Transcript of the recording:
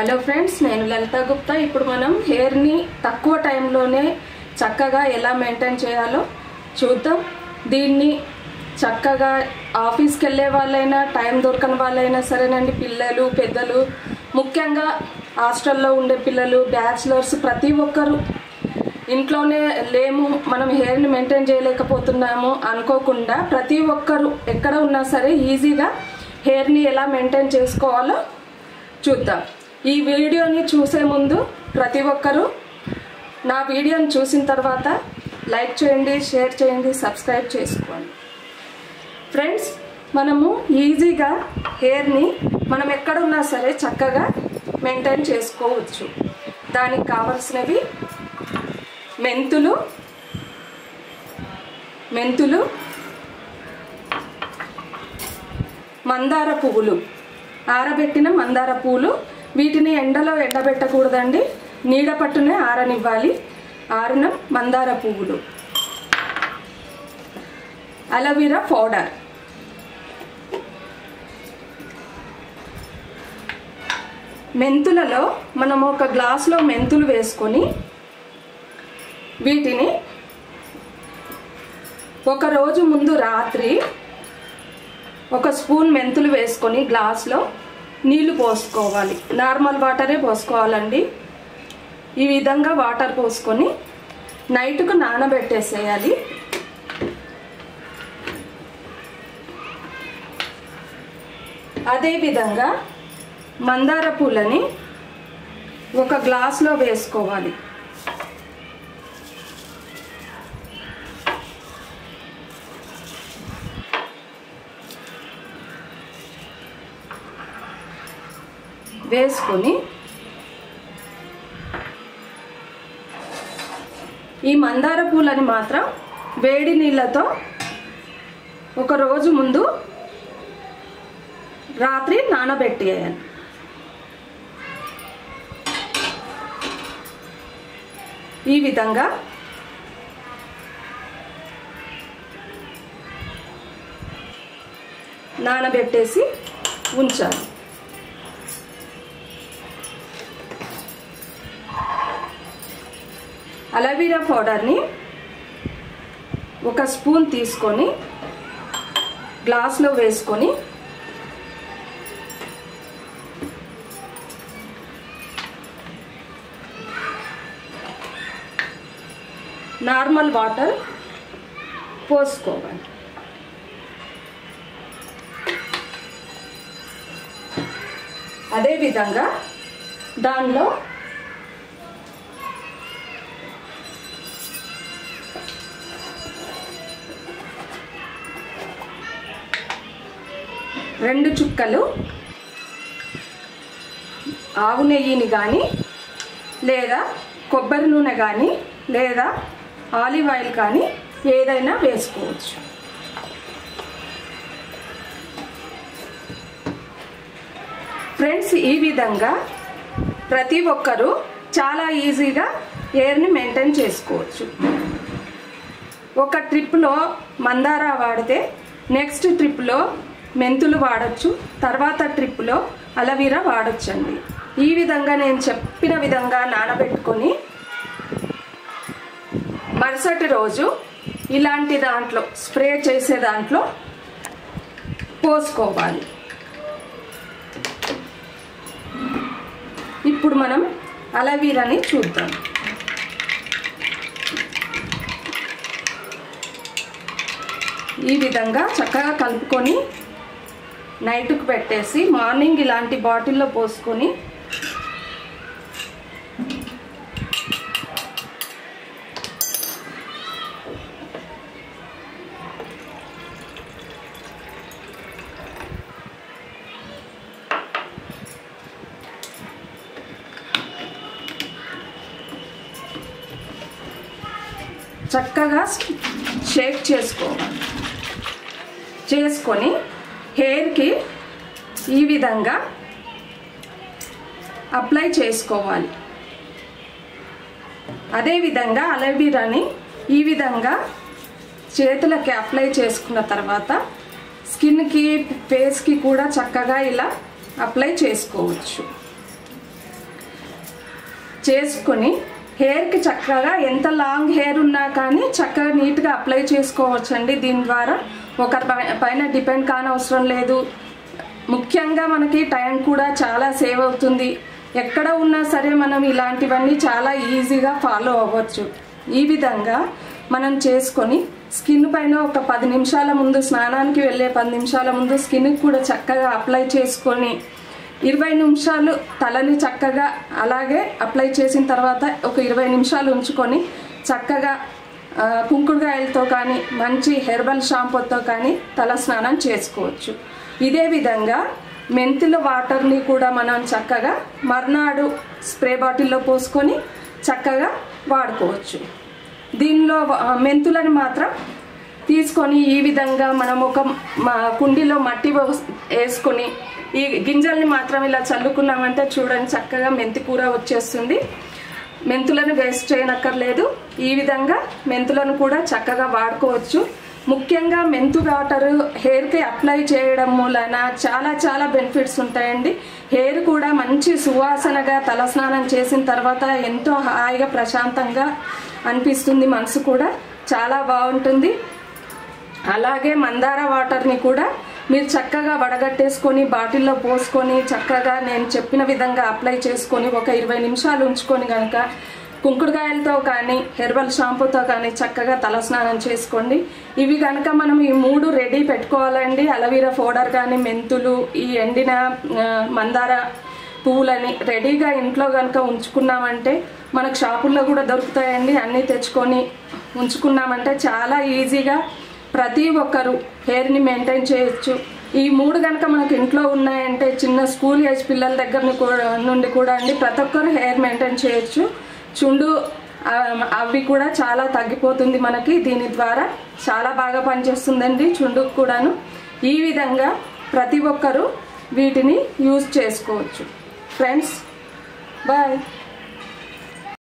hello friends నేను లలిత గుప్తా ఇప్పుడు మనం హెయిర్ని తక్కువ టైంలోనే చక్కగా ఎలా మెయింటైన్ చేయాలో చూద్దాం దీన్ని చక్కగా ఆఫీస్కి వెళ్ళే వాళ్ళైనా టైం దొరకని వాళ్ళైనా సరేనండి పిల్లలు పెద్దలు ముఖ్యంగా హాస్టల్లో ఉండే పిల్లలు బ్యాచిలర్స్ ప్రతి ఒక్కరు ఇంట్లోనే లేము మనం హెయిర్ని మెయింటైన్ చేయలేకపోతున్నాము అనుకోకుండా ప్రతి ఒక్కరు ఎక్కడ ఉన్నా సరే ఈజీగా హెయిర్ని ఎలా మెయింటైన్ చేసుకోవాలో చూద్దాం ఈ వీడియోని చూసే ముందు ప్రతి ఒక్కరూ నా వీడియోని చూసిన తర్వాత లైక్ చేయండి షేర్ చేయండి సబ్స్క్రైబ్ చేసుకోండి ఫ్రెండ్స్ మనము ఈజీగా హెయిర్ని మనం ఎక్కడున్నా సరే చక్కగా మెయింటైన్ చేసుకోవచ్చు దానికి కావలసినవి మెంతులు మెంతులు మందార పువ్వులు ఆరబెట్టిన మందార పువ్వులు వీటిని ఎండలో ఎండబెట్టకూడదండి నీడ పట్టునే ఆరనివ్వాలి ఆరిన మందార పువ్వులు అలవీరా పౌడర్ మెంతులలో మనం ఒక గ్లాసులో మెంతులు వేసుకొని వీటిని ఒక రోజు ముందు రాత్రి ఒక స్పూన్ మెంతులు వేసుకొని గ్లాస్లో నీళ్లు పోసుకోవాలి నార్మల్ వాటరే పోసుకోవాలండి ఈ విధంగా వాటర్ పోసుకొని నైట్కు నానబెట్టేసేయాలి అదేవిధంగా మందార పూలని ఒక గ్లాస్లో వేసుకోవాలి వేసుకొని ఈ మందార పూలని మాత్రం వేడి నీళ్ళతో ఒక రోజు ముందు రాత్రి నానబెట్టేయాలి ఈ విధంగా నానబెట్టేసి ఉంచాలి అలవీరా పౌడర్ని ఒక స్పూన్ తీసుకొని గ్లాస్లో వేసుకొని నార్మల్ వాటర్ పోసుకోవాలి అదేవిధంగా దానిలో రెండు చుక్కలు ఆవు నెయ్యిని కానీ లేదా కొబ్బరి నూనె కానీ లేదా ఆలివ్ ఆయిల్ కానీ ఏదైనా వేసుకోవచ్చు ఫ్రెండ్స్ ఈ విధంగా ప్రతి ఒక్కరూ చాలా ఈజీగా ఎయిర్ని మెయింటైన్ చేసుకోవచ్చు ఒక ట్రిప్లో మందార వాడితే నెక్స్ట్ ట్రిప్లో మెంతులు వాడచ్చు తర్వాత ట్రిప్లో అలవీరా వాడచ్చండి ఈ విధంగా నేను చెప్పిన విధంగా నానబెట్టుకొని మరుసటి రోజు ఇలాంటి దాంట్లో స్ప్రే చేసే దాంట్లో పోసుకోవాలి ఇప్పుడు మనం అలవీరాని చూద్దాం ఈ విధంగా చక్కగా కలుపుకొని నైట్కి పెట్టేసి మార్నింగ్ ఇలాంటి బాటిల్లో పోసుకొని చక్కగా షేక్ చేసుకోవాలి చేసుకొని హెయిర్కి ఈ విధంగా అప్లై చేసుకోవాలి అదేవిధంగా అలవీరాని ఈ విధంగా చేతులకి అప్లై చేసుకున్న తర్వాత స్కిన్కి ఫేస్కి కూడా చక్కగా ఇలా అప్లై చేసుకోవచ్చు చేసుకుని హెయిర్కి చక్కగా ఎంత లాంగ్ హెయిర్ ఉన్నా కానీ చక్కగా నీట్గా అప్లై చేసుకోవచ్చండి దీని ద్వారా ఒకరి పై- పైన డిపెండ్ కానవసరం లేదు ముఖ్యంగా మనకి టైం కూడా చాలా సేవ్ అవుతుంది ఎక్కడ ఉన్నా సరే మనం ఇలాంటివన్నీ చాలా ఈజీగా ఫాలో అవ్వచ్చు ఈ విధంగా మనం చేసుకొని స్కిన్ పైన ఒక పది నిమిషాల ముందు స్నానానికి వెళ్ళే పది నిమిషాల ముందు స్కిన్కి కూడా చక్కగా అప్లై చేసుకొని ఇరవై నిమిషాలు తలని చక్కగా అలాగే అప్లై చేసిన తర్వాత ఒక ఇరవై నిమిషాలు ఉంచుకొని చక్కగా ఆ, కుంకుడుకాయలతో కానీ మంచి హెర్బల్ షాంపూతో కానీ తల స్నానం చేసుకోవచ్చు ఇదే విధంగా మెంతుల వాటర్ని కూడా మనం చక్కగా మర్నాడు స్ప్రే బాటిల్లో పోసుకొని చక్కగా వాడుకోవచ్చు దీనిలో ఆ, మెంతులను మాత్రం తీసుకొని ఈ విధంగా మనం ఒక మ- కుండీలో మట్టి పోస్- వేసుకొని ఈ గింజల్ని మాత్రం ఇలా చల్లుకున్నామంటే చూడండి చక్కగా మెంతి కూర వచ్చేస్తుంది మెంతులను వేస్ట్ చేయనక్కర్లేదు ఈ విధంగా మెంతులను కూడా చక్కగా వాడుకోవచ్చు ముఖ్యంగా మెంతు వాటర్ హెయిర్కి అప్లై చేయడం మూలన చాలా చాలా బెనిఫిట్స్ ఉంటాయండి హెయిర్ కూడా మంచి సువాసనగా తలస్నానం చేసిన తర్వాత ఎంతో హాయిగా ప్రశాంతంగా అనిపిస్తుంది మనసు కూడా చాలా బాగుంటుంది అలాగే మందార వాటర్ని కూడా మీరు చక్కగా వడగట్టేసుకొని బాటిల్లో పోసుకొని చక్కగా నేను చెప్పిన విధంగా అప్లై చేసుకొని ఒక ఇరవై నిమిషాలు ఉంచుకొని కనుక కుంకుడుకాయలతో కానీ హెర్బల్ షాంపూతో కానీ చక్కగా తలస్నానం చేసుకోండి ఇవి కనుక మనం ఈ మూడు రెడీ పెట్టుకోవాలండి అలవీరా పౌడర్ కానీ మెంతులు ఈ ఎండిన ఆ, మందార పువ్వులని రెడీగా ఇంట్లో కనుక ఉంచుకున్నామంటే మనకు షాపుల్లో కూడా దొరుకుతాయండి అన్నీ తెచ్చుకొని ఉంచుకున్నామంటే చాలా ఈజీగా ప్రతి ఒక్కరు హెయిర్ని మెయింటైన్ చేయొచ్చు ఈ మూడు కనుక మనకు ఇంట్లో ఉన్నాయంటే చిన్న స్కూల్ ఏజ్ పిల్లల దగ్గర కూడా నుండి కూడా అండి ప్రతి ఒక్కరు హెయిర్ మెయింటైన్ చేయొచ్చు చుండు ఆ, అవి కూడా చాలా తగ్గిపోతుంది మనకి దీని ద్వారా చాలా బాగా పనిచేస్తుందండి చుండుకు కూడాను ఈ విధంగా ప్రతి ఒక్కరూ వీటిని యూజ్ చేసుకోవచ్చు ఫ్రెండ్స్ బాయ్